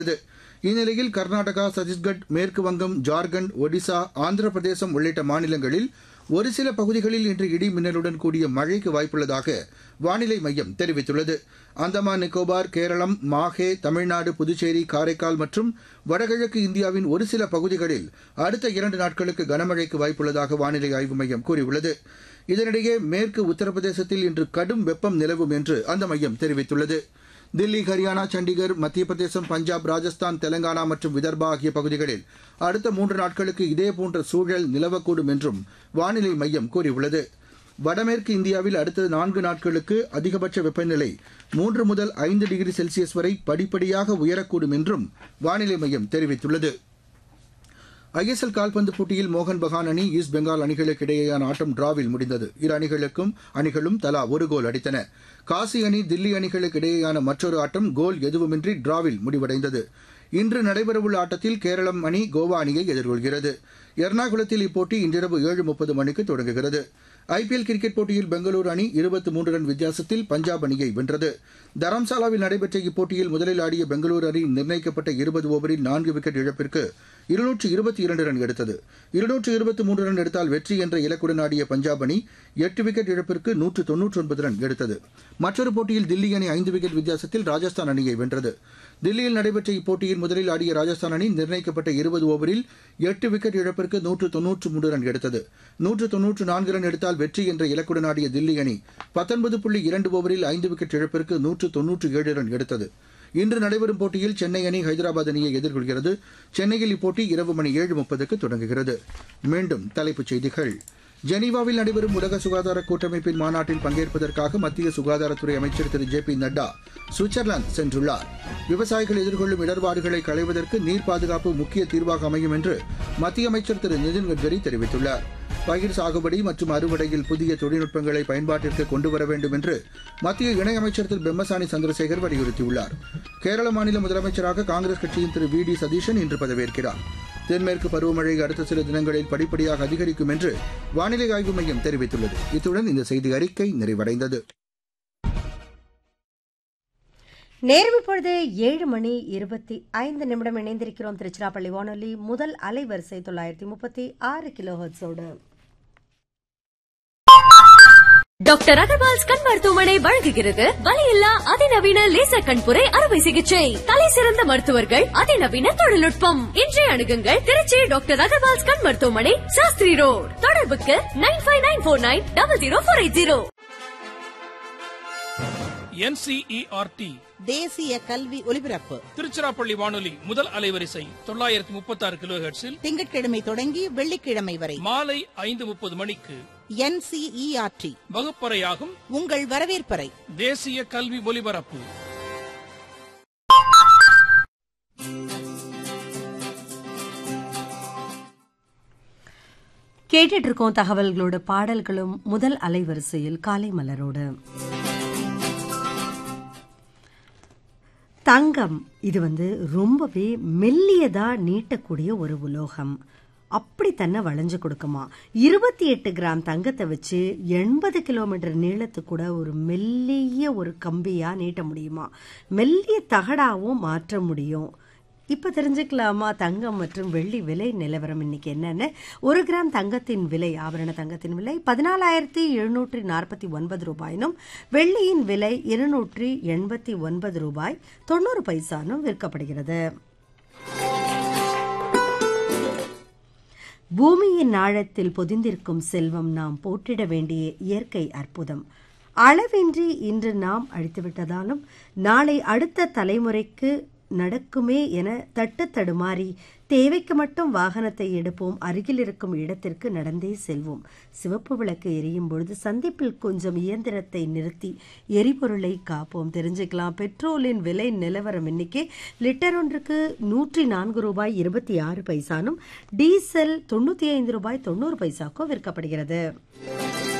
உள்ளது இந்நிலையில் கர்நாடகா சத்தீஸ்கட் மேற்கு வங்கம் ஜார்க்கண்ட் ஒடிசா ஆந்திர பிரதேசம் உள்ளிட்ட மாநிலங்களில் ஒரு சில பகுதிகளில் இன்று இடி மின்னலுடன் கூடிய மழைக்கு வாய்ப்புள்ளதாக வானிலை மையம் தெரிவித்துள்ளது அந்தமான் நிக்கோபார் கேரளம் மாஹே தமிழ்நாடு புதுச்சேரி காரைக்கால் மற்றும் வடகிழக்கு இந்தியாவின் ஒரு சில பகுதிகளில் அடுத்த இரண்டு நாட்களுக்கு கனமழைக்கு வாய்ப்புள்ளதாக வானிலை ஆய்வு மையம் கூறியுள்ளது இதனிடையே மேற்கு உத்தரப்பிரதேசத்தில் இன்று கடும் வெப்பம் நிலவும் என்று அந்த மையம் தெரிவித்துள்ளது தில்லி ஹரியானா சண்டிகர் மத்திய பிரதேசம் பஞ்சாப் ராஜஸ்தான் தெலங்கானா மற்றும் விதர்பா ஆகிய பகுதிகளில் அடுத்த மூன்று நாட்களுக்கு இதேபோன்ற சூழல் நிலவக்கூடும் என்றும் வானிலை மையம் கூறியுள்ளது வடமேற்கு இந்தியாவில் அடுத்த நான்கு நாட்களுக்கு அதிகபட்ச வெப்பநிலை மூன்று முதல் ஐந்து டிகிரி செல்சியஸ் வரை படிப்படியாக உயரக்கூடும் என்றும் வானிலை மையம் தெரிவித்துள்ளது ஐஎஸ்எல் கால்பந்து போட்டியில் மோகன் பகான் அணி ஈஸ்ட் பெங்கால் அணிகளுக்கு இடையேயான ஆட்டம் டிராவில் முடிந்தது இரு அணிகளுக்கும் அணிகளும் தலா ஒரு கோல் அடித்தன காசி அணி தில்லி அணிகளுக்கு இடையேயான மற்றொரு ஆட்டம் கோல் எதுவுமின்றி டிராவில் முடிவடைந்தது இன்று நடைபெறவுள்ள ஆட்டத்தில் கேரளம் அணி கோவா அணியை எதிர்கொள்கிறது எர்ணாகுளத்தில் இப்போட்டி இன்றிரவு ஏழு முப்பது மணிக்கு தொடங்குகிறது ஐபிஎல் கிரிக்கெட் போட்டியில் பெங்களூரு அணி இருபத்தி மூன்று ரன் வித்தியாசத்தில் பஞ்சாப் அணியை வென்றது தரம்சாலாவில் நடைபெற்ற இப்போட்டியில் முதலில் ஆடிய பெங்களூரு அணி நிர்ணயிக்கப்பட்ட இருபது ஓவரில் நான்கு விக்கெட் இழப்பிற்கு இருநூற்று இருபத்தி இரண்டு ரன் எடுத்தது இருநூற்று இருபத்தி மூன்று ரன் எடுத்தால் வெற்றி என்ற இலக்குடன் ஆடிய பஞ்சாப் அணி எட்டு விக்கெட் இழப்பிற்கு நூற்று தொன்னூற்றி ஒன்பது ரன் எடுத்தது மற்றொரு போட்டியில் தில்லி அணி ஐந்து விக்கெட் வித்தியாசத்தில் ராஜஸ்தான் அணியை வென்றது தில்லியில் நடைபெற்ற இப்போட்டியில் முதலில் ஆடிய ராஜஸ்தான் அணி நிர்ணயிக்கப்பட்ட இருபது ஓவரில் எட்டு விக்கெட் இழப்பிற்கு நூற்று தொன்னூற்று மூன்று ரன் எடுத்தது நூற்று தொன்னூற்று நான்கு ரன் எடுத்தால் வெற்றி என்ற இலக்குடன் ஆடிய தில்லி அணி பத்தொன்பது புள்ளி இரண்டு ஓவரில் ஐந்து விக்கெட் இழப்பிற்கு நூற்று தொன்னூற்று ஏழு ரன் எடுத்தது இன்று நடைபெறும் போட்டியில் சென்னை அணி ஹைதராபாத் அணியை எதிர்கொள்கிறது சென்னையில் இப்போட்டி இரவு மணி ஏழு முப்பதுக்கு தொடங்குகிறது மீண்டும் தலைப்புச் செய்திகள் ஜெனீவாவில் நடைபெறும் உலக சுகாதார கூட்டமைப்பின் மாநாட்டில் பங்கேற்பதற்காக மத்திய சுகாதாரத்துறை அமைச்சர் திரு ஜே பி நட்டா சுவிட்சர்லாந்து சென்றுள்ளார் விவசாயிகள் எதிர்கொள்ளும் இடர்பாடுகளை களைவதற்கு நீர் பாதுகாப்பு முக்கிய தீர்வாக அமையும் என்று மத்திய அமைச்சர் திரு நிதின் கட்கரி தெரிவித்துள்ளார் பயிர் சாகுபடி மற்றும் அறுவடையில் புதிய தொழில்நுட்பங்களை பயன்பாட்டிற்கு கொண்டுவர வேண்டும் என்று மத்திய இணையமைச்சர் திரு பெம்மசானி சந்திரசேகர் வலியுறுத்தியுள்ளார் கேரள மாநில முதலமைச்சராக காங்கிரஸ் கட்சியின் திரு வி டி சதீஷன் இன்று பதவியேற்கிறார் தென்மேற்கு பருவமழை அடுத்த சில தினங்களில் படிப்படியாக அதிகரிக்கும் என்று வானிலை ஆய்வு மையம் தெரிவித்துள்ளது இத்துடன் இந்த செய்தி அறிக்கை நிறைவடைந்தது நேரம் இப்பொழுது ஏழு மணி இருபத்தி ஐந்து நிமிடம் இணைந்திருக்கிறோம் திருச்சிராப்பள்ளி வானொலி முதல் அலைவரிசை தொள்ளாயிரத்தி முப்பத்தி ஆறு கிலோ ஹெர்ட்ஸோடு டாக்டர் அகர்வால்ஸ் கண் மருத்துவமனை வழங்குகிறது வலியில்லா அதிநவீன லேசர் கண்புரை அறுவை சிகிச்சை தலை சிறந்த மருத்துவர்கள் அதிநவீன தொழில்நுட்பம் இன்றைய அணுகுங்கள் திருச்சி டாக்டர் அகர்வால்ஸ் கண் மருத்துவமனை சாஸ்திரி ரோட் தொடர்புக்கு nine five nine four nine double zero four eight zero NCERT தேசிய கல்வி ஒலிபரப்பு திருச்சிராப்பள்ளி வானொலி முதல் அலைவரிசை தொள்ளாயிரத்தி முப்பத்தி ஆறு கிலோ ஹெர்ட்ஸில் திங்கட்கிழமை தொடங்கி வெள்ளிக்கிழமை வரை மாலை ஐந்து முப்பது மணிக்கு என்சிஇஆர்டி வகுப்பறையாகும் உங்கள் வரவேற்பறை தேசிய கல்வி ஒலிபரப்பு கேட்டுட்டு இருக்கோம் தகவல்களோட பாடல்களும் முதல் அலைவரிசையில் காலை மலரோடு தங்கம் இது வந்து ரொம்பவே மெல்லியதா நீட்டக்கூடிய ஒரு உலோகம் அப்படி தன்னை வளைஞ்சு கொடுக்குமா இருபத்தி எட்டு கிராம் தங்கத்தை வச்சு எண்பது கிலோமீட்டர் நீளத்து கூட ஒரு மெல்லிய ஒரு கம்பியா நீட்ட முடியுமா மெல்லிய தகடாவும் மாற்ற முடியும் இப்போ தெரிஞ்சுக்கலாமா தங்கம் மற்றும் வெள்ளி விலை நிலவரம் இன்னைக்கு என்னன்னு ஒரு கிராம் தங்கத்தின் விலை ஆபரண தங்கத்தின் விலை பதினாலாயிரத்தி எழுநூற்றி நாற்பத்தி ஒன்பது ரூபாயினும் வெள்ளியின் விலை இருநூற்றி எண்பத்தி ஒன்பது ரூபாய் தொண்ணூறு பைசானும் விற்கப்படுகிறது பூமியின் ஆழத்தில் பொதிந்திருக்கும் செல்வம் நாம் போற்றிட வேண்டிய இயற்கை அற்புதம் அளவின்றி இன்று நாம் அழித்துவிட்டதாலும் நாளை அடுத்த தலைமுறைக்கு நடக்குமே என தட்டு தடுமாறி தேவைக்கு மட்டும் வாகனத்தை எடுப்போம் அருகில் இருக்கும் இடத்திற்கு நடந்தே செல்வோம் சிவப்பு விளக்கு எரியும் பொழுது சந்திப்பில் கொஞ்சம் இயந்திரத்தை நிறுத்தி எரிபொருளை காப்போம் தெரிஞ்சுக்கலாம் பெட்ரோலின் விலை நிலவரம் இன்னைக்கு லிட்டர் ஒன்றுக்கு நூற்றி நான்கு ரூபாய் இருபத்தி ஆறு பைசானும் டீசல் தொண்ணூற்றி ஐந்து ரூபாய் தொண்ணூறு பைசாக்கும் விற்கப்படுகிறது